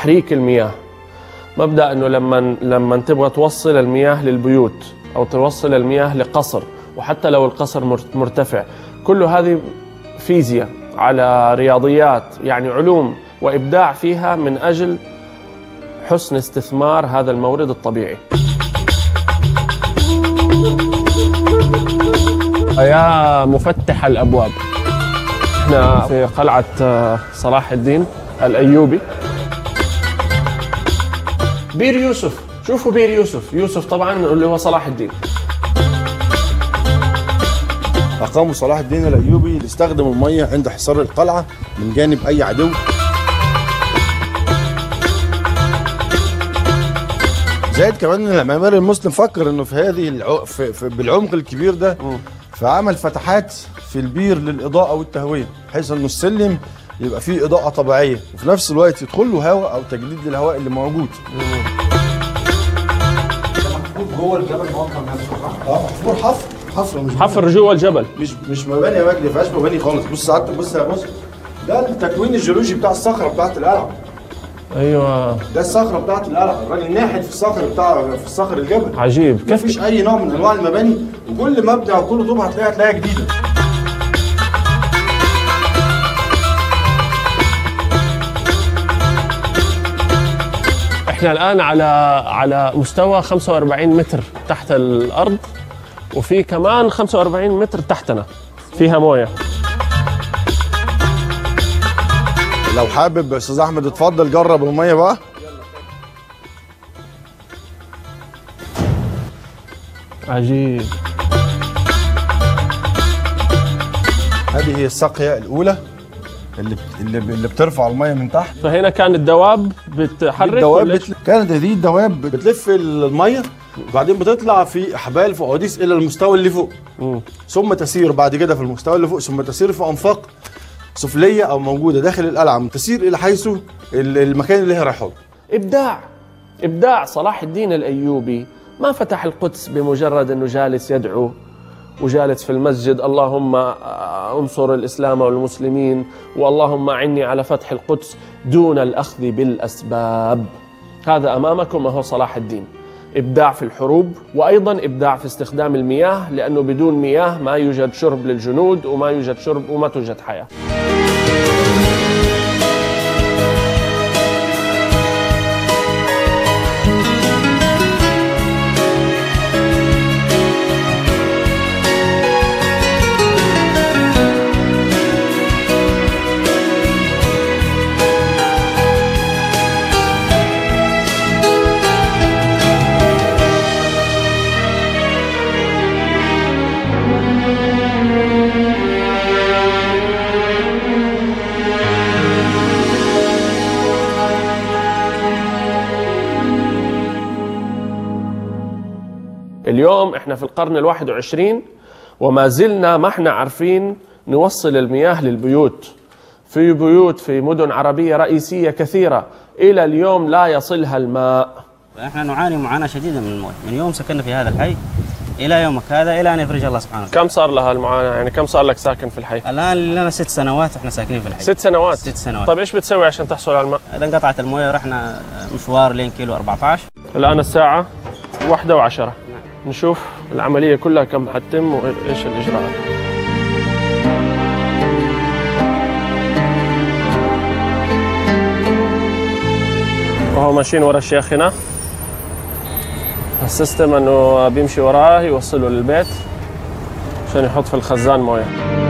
تحريك المياه مبدا انه لما لما تبغى توصل المياه للبيوت او توصل المياه لقصر وحتى لو القصر مرتفع كل هذه فيزياء على رياضيات يعني علوم وابداع فيها من اجل حسن استثمار هذا المورد الطبيعي يا مفتح الابواب احنا في قلعه آه، صلاح الدين الايوبي بير يوسف شوفوا بير يوسف يوسف طبعا اللي هو صلاح الدين أقاموا صلاح الدين الأيوبي لاستخدم المية عند حصار القلعة من جانب أي عدو زائد كمان ان المعماري المسلم فكر انه في هذه الع... في... في... بالعمق الكبير ده فعمل فتحات في البير للاضاءه والتهويه بحيث انه السلم يبقى فيه اضاءه طبيعيه وفي نفس الوقت يدخل له هواء او تجديد للهواء اللي موجود جوه الجبل موقع نفسه صح؟ اه محفور حفر حفر مش حفر جوه الجبل مش مش مباني يا مجدي ما فيهاش مباني خالص بص سعادتك بص يا بص ده التكوين الجيولوجي بتاع الصخره بتاعت القلعه ايوه ده الصخره بتاعت القلعه الراجل ناحت في الصخر بتاع في الصخر الجبل عجيب ما فيش اي نوع من انواع المباني وكل مبنى وكل طوب هتلاقيها هتلاقيها جديده احنا الان على على مستوى 45 متر تحت الارض وفي كمان 45 متر تحتنا فيها مويه لو حابب يا استاذ احمد اتفضل جرب الميه بقى عجيب هذه هي الساقيه الاولى اللي اللي, اللي بترفع الميه من تحت فهنا كان الدواب بتحرك الدواب ولا بتل... كانت هذه الدواب بتلف الميه وبعدين بتطلع في احبال في احاديث الى المستوى اللي فوق مم. ثم تسير بعد كده في المستوى اللي فوق ثم تسير في انفاق سفليه او موجوده داخل القلعه تسير الى حيث ال- المكان اللي هي رايحه له. ابداع ابداع صلاح الدين الايوبي ما فتح القدس بمجرد انه جالس يدعو وجالس في المسجد اللهم انصر الاسلام والمسلمين واللهم اعني على فتح القدس دون الاخذ بالاسباب هذا امامكم هو صلاح الدين ابداع في الحروب وايضا ابداع في استخدام المياه لانه بدون مياه ما يوجد شرب للجنود وما يوجد شرب وما توجد حياه اليوم احنا في القرن الواحد وعشرين وما زلنا ما احنا عارفين نوصل المياه للبيوت في بيوت في مدن عربية رئيسية كثيرة إلى اليوم لا يصلها الماء احنا نعاني معاناه شديده من الموت من يوم سكننا في هذا الحي الى يومك هذا الى ان يفرج الله سبحانه وتعالى كم صار لها المعاناة يعني كم صار لك ساكن في الحي الان لنا ست سنوات احنا ساكنين في الحي ست سنوات ست سنوات طيب إيش بتسوي عشان تحصل على الماء اذا انقطعت المويه رحنا مشوار لين كيلو 14 الآن الساعة واحدة وعشرة نشوف العملية كلها كم حتتم وإيش الإجراءات وهو ماشيين ورا الشيخ هنا السيستم انه بيمشي وراه يوصله للبيت عشان يحط في الخزان مويه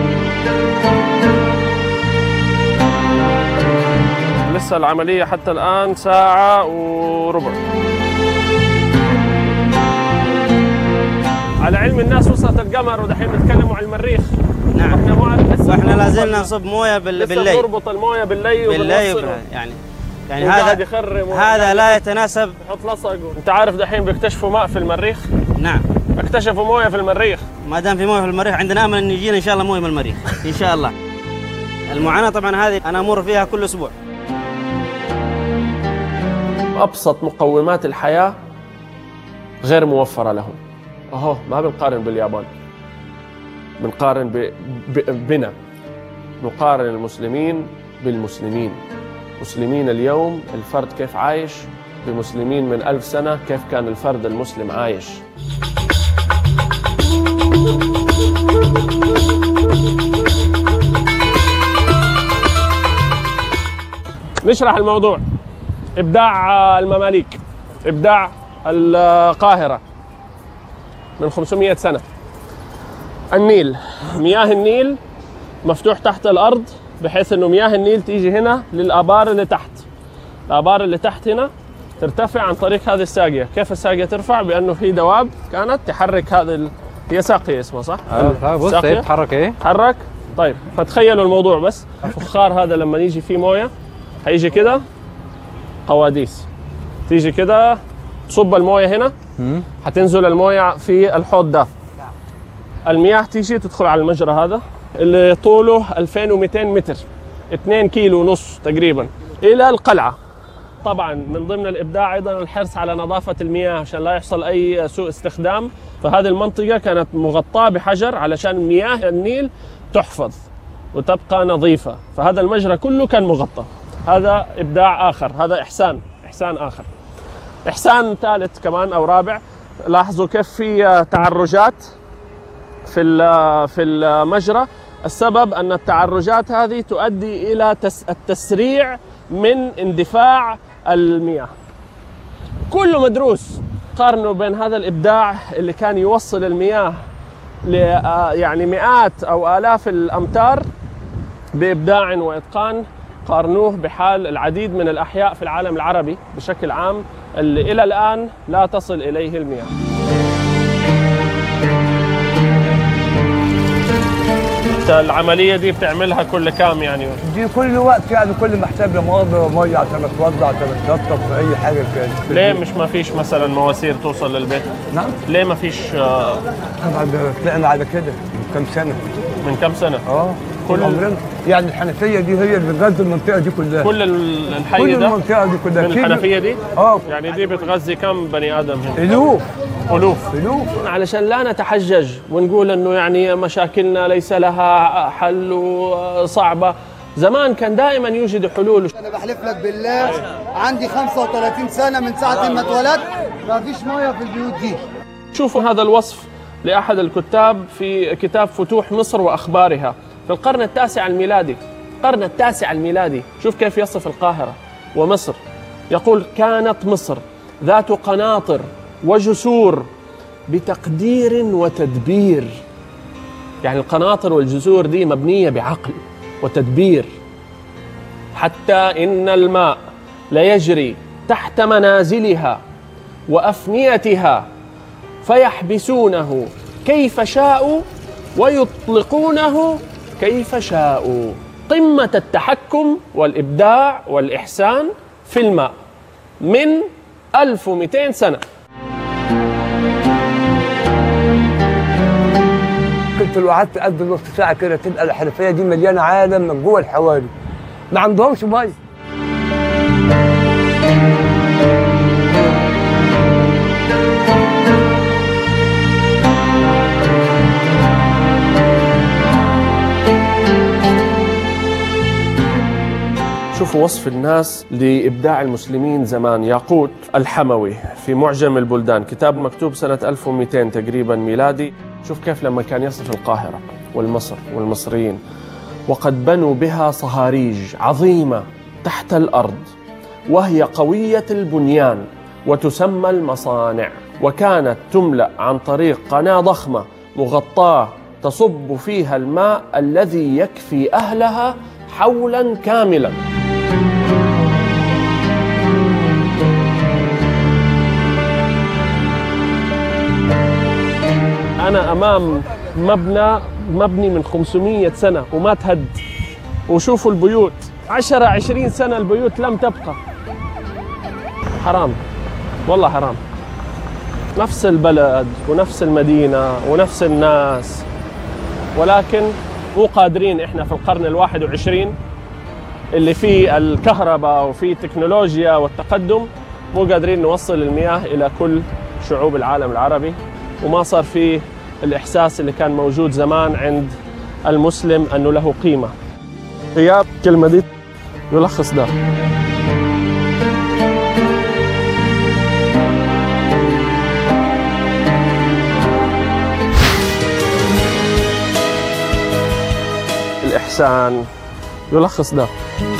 لسه العملية حتى الآن ساعة وربع على علم الناس وصلت القمر ودحين بيتكلموا عن المريخ نعم احنا ما عارف لسه واحنا لا بنربط زلنا ال- نصب مويه بال- لسه بالليل بنربط المويه بالليل بالليل وبنوصله. وبال- يعني يعني وقاعد هذا يخرم هذا لا يتناسب يحط لصق انت عارف دحين بيكتشفوا ماء في المريخ نعم اكتشفوا مويه في المريخ ما دام في مويه في المريخ عندنا امل ان يجينا ان شاء الله مويه من المريخ ان شاء الله المعاناه طبعا هذه انا امر فيها كل اسبوع ابسط مقومات الحياه غير موفره لهم اهو ما بنقارن باليابان بنقارن ب... ب... بنا نقارن المسلمين بالمسلمين مسلمين اليوم الفرد كيف عايش بمسلمين من ألف سنة كيف كان الفرد المسلم عايش نشرح الموضوع ابداع آه، المماليك ابداع القاهره من 500 سنه النيل مياه النيل مفتوح تحت الارض بحيث انه مياه النيل تيجي هنا للابار اللي تحت الابار اللي تحت هنا ترتفع عن طريق هذه الساقيه كيف الساقيه ترفع بانه في دواب كانت تحرك هذا ال... هي ساقيه اسمها صح اه بص ساقية. ايه بتحرك ايه تحرك طيب فتخيلوا الموضوع بس الفخار هذا لما يجي فيه مويه هيجي كده قواديس تيجي كده تصب المويه هنا حتنزل المويه في الحوض ده المياه تيجي تدخل على المجرى هذا اللي طوله 2200 متر 2 كيلو ونص تقريبا الى القلعه طبعا من ضمن الابداع ايضا الحرص على نظافه المياه عشان لا يحصل اي سوء استخدام فهذه المنطقه كانت مغطاه بحجر علشان مياه النيل تحفظ وتبقى نظيفه فهذا المجرى كله كان مغطى هذا ابداع اخر هذا احسان احسان اخر احسان ثالث كمان او رابع لاحظوا كيف في تعرجات في ال- في المجرى السبب ان التعرجات هذه تؤدي الى تس- التسريع من اندفاع المياه كله مدروس قارنوا بين هذا الابداع اللي كان يوصل المياه ل آه، يعني مئات او الاف الامتار بابداع واتقان قارنوه بحال العديد من الاحياء في العالم العربي بشكل عام اللي الى الان لا تصل اليه المياه أنت العمليه دي بتعملها كل كام يعني دي كل وقت يعني كل ما احتاج لمؤاخذه ميه عشان اتوضع عشان اتشطف في اي حاجه كده ليه مش ما فيش مثلا مواسير توصل للبيت نعم ليه ما فيش آه، طبعا ده طلعنا على كده من كام سنه من كم سنه اه كل- كل عمرنا يعني الحنفيه دي هي اللي بتغذي المنطقه دي كلها كل ال- الحي كل ده المنطقه دي كلها من كيلو- الحنفيه دي اه يعني دي بتغذي كم بني ادم هنا الوف الوف الوف علشان لا نتحجج ونقول انه يعني مشاكلنا ليس لها حل وصعبه زمان كان دائما يوجد حلول انا بحلف لك بالله عندي 35 سنه من ساعه ما اتولدت ما فيش ميه في البيوت دي شوفوا هذا الوصف لأحد الكتاب في كتاب فتوح مصر وأخبارها في القرن التاسع الميلادي القرن التاسع الميلادي شوف كيف يصف القاهرة ومصر يقول كانت مصر ذات قناطر وجسور بتقدير وتدبير يعني القناطر والجسور دي مبنية بعقل وتدبير حتى إن الماء ليجري تحت منازلها وأفنيتها فيحبسونه كيف شاءوا ويطلقونه كيف شاءوا قمة التحكم والإبداع والإحسان في الماء من 1200 سنة كنت لو قعدت قد نص ساعه كده تبقى الحنفيه دي مليانه عالم من جوه الحواري ما عندهمش ميه شوفوا وصف الناس لإبداع المسلمين زمان ياقوت الحموي في معجم البلدان كتاب مكتوب سنة 1200 تقريبا ميلادي شوف كيف لما كان يصف القاهرة والمصر والمصريين وقد بنوا بها صهاريج عظيمة تحت الأرض وهي قوية البنيان وتسمى المصانع وكانت تملأ عن طريق قناة ضخمة مغطاة تصب فيها الماء الذي يكفي أهلها حولا كاملا أنا أمام مبنى مبني من 500 سنة وما تهد وشوفوا البيوت 10 20 سنة البيوت لم تبقى حرام والله حرام نفس البلد ونفس المدينة ونفس الناس ولكن مو قادرين احنا في القرن الواحد وعشرين اللي فيه الكهرباء وفيه تكنولوجيا والتقدم مو قادرين نوصل المياه الى كل شعوب العالم العربي وما صار فيه الاحساس اللي كان موجود زمان عند المسلم انه له قيمه غياب كلمه دي يلخص ده الإحسان يلخص ده